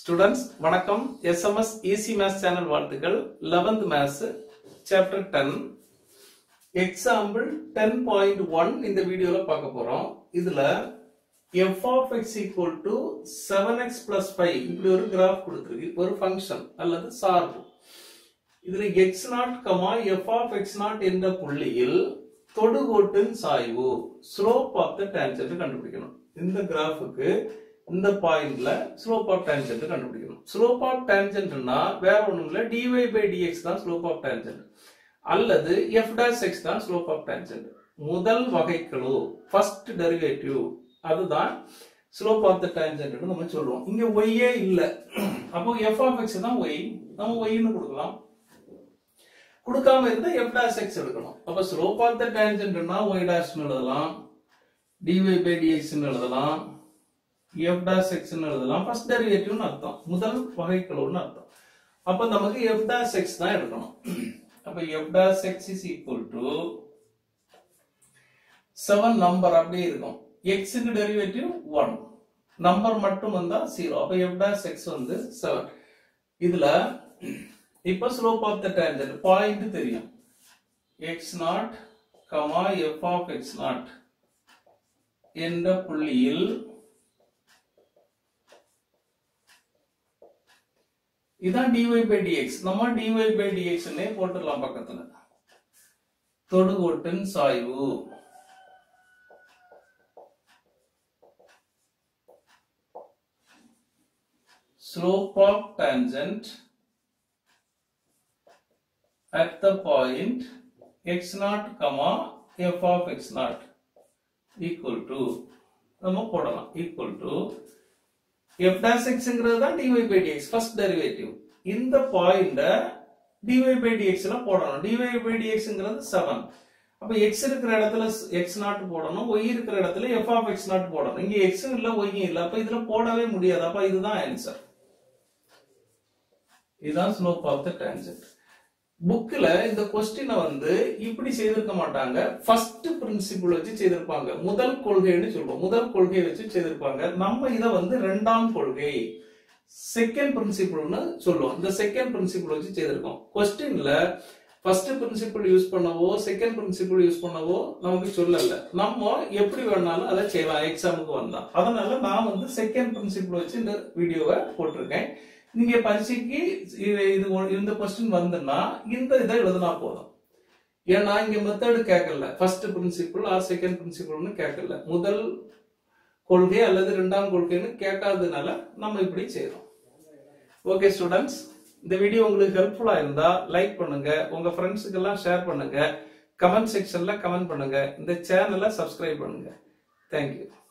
students வணக்கம் SMS easy maths channel வாழ்த்துக்கள் 11th maths chapter ten example ten point one இந்த வீடியோல பார்க்க போறோம் இதுல F of X equal to seven X plus five இப்படி ஒரு கிராஃப் கொடுத்துருக்கு ஒரு ஃபங்க்ஷன் அல்லது சார்பு இதுல X not comma F of X not என்ற புள்ளியில் தொடுகோட்டின் சாய்வு ஸ்லோப் ஆஃப் த டேன்ஜென்ட் கண்டுபிடிக்கணும் இந்த கிராஃபுக்கு இந்த பாயிண்ட்ல ஸ்லோப் ஆஃப் டேன்ஜென்ட் கண்டுபிடிக்கணும் ஸ்லோப் ஆஃப் டேன்ஜென்ட்னா வேற ஒண்ணும் இல்ல dy பை dx தான் ஸ்லோப் ஆஃப் டேன்ஜென்ட் அல்லது f dash x தான் ஸ்லோப் ஆஃப் டேன்ஜென்ட் முதல் வகைக்கெழு ஃபர்ஸ்ட் டெரிவேட்டிவ் அதுதான் ஸ்லோப் ஆஃப் த டேன்ஜென்ட் நம்ம சொல்லுவோம் இங்க y ஏ இல்ல அப்போ f ஆஃப் x தான் y நம்ம y ன்னு கொடுக்கலாம் கொடுக்காம இருந்தா f dash x எடுக்கணும் அப்ப ஸ்லோப் ஆஃப் த டேன்ஜென்ட்னா y dash னு எழுதலாம் dy பை dx னு எழுதலாம் f dash x னு எழுதலாம் ஃபர்ஸ்ட் டெரிவேட்டிவ்னு அர்த்தம் முதல் வகைக்கெழுன்னு அர்த்தம் அப்ப நமக்கு f dash x தான் எடுக்கணும் அப்ப f dash x is equal to 7 number அப்படியே இருக்கும் x க்கு டெரிவேட்டிவ் 1 நம்பர் மட்டும் வந்தா 0 அப்ப f dash x வந்து 7 இதுல இப்ப slope of the tangent point தெரியும் x not comma f of x not என்ற புள்ளியில் இதான் dy பை dx நம்ம dy பை dx னே போட்டுடலாம் பக்கத்துல தொடுகோட்டின் சாய்வு slope of tangent at the point x naught comma f of x naught equal to நம்ம போடலாம் equal to f dash xங்கிறது தான் dy by dx first derivative இந்த பாயிண்ட dy by dx ல போடணும் dy by dxங்கிறது 7 அப்ப x இருக்கிற இடத்துல x நாட் போடணும் y இருக்கிற இடத்துல f of x நாட் போடணும் இங்க x இல்ல y இல்ல அப்ப இதுல போடவே முடியாது அப்ப இதுதான் ஆன்சர் இதுதான் ஸ்லோப் ஆஃப் த டேஞ்சன்ட் புக்ல இந்த கொஸ்டினை வந்து இப்படி செய்திருக்க மாட்டாங்க ஃபர்ஸ்ட் பிரின்சிபிள் வச்சு செய்திருப்பாங்க முதல் கொள்கைன்னு சொல்லுவோம் முதல் கொள்கையை வச்சு செய்திருப்பாங்க நம்ம இத வந்து ரெண்டாம் கொள்கை செகண்ட் பிரின்சிபிள்னு சொல்லுவோம் இந்த செகண்ட் பிரின்சிபிள் வச்சு செய்திருக்கோம் கொஸ்டின்ல ஃபர்ஸ்ட் பிரின்சிபிள் யூஸ் பண்ணவோ செகண்ட் பிரின்சிபிள் யூஸ் பண்ணவோ நமக்கு சொல்லல நம்ம எப்படி வேணாலும் அதை செய்யலாம் எக்ஸாமுக்கு வந்தா அதனால நான் வந்து செகண்ட் பிரின்சிபிள் வச்சு இந்த வீடியோவை போட்டிருக்கேன் நீங்க பரீட்சைக்கு இது இது ஒ- இந்த கொஸ்டின் வந்துன்னா இந்த இதை எழுதினா போதும் ஏன்னா இங்க மெத்தடு கேட்கல ஃபர்ஸ்ட் பிரின்சிபிள் ஆர் செகண்ட் பிரின்சிபிள்னு கேட்கல முதல் கொள்கை அல்லது இரண்டாம் கொள்கைன்னு கேட்காததுனால நம்ம இப்படி செய்றோம் ஓகே ஸ்டூடெண்ட்ஸ் இந்த வீடியோ உங்களுக்கு ஹெல்ப்ஃபுல்லா இருந்தா லைக் பண்ணுங்க உங்க ஃப்ரெண்ட்ஸுக்கு எல்லாம் ஷேர் பண்ணுங்க கமெண்ட் செக்ஷன்ல கமெண்ட் பண்ணுங்க இந்த சேனலை சப்ஸ்கிரைப் பண்ணுங்க தேங்க்யூ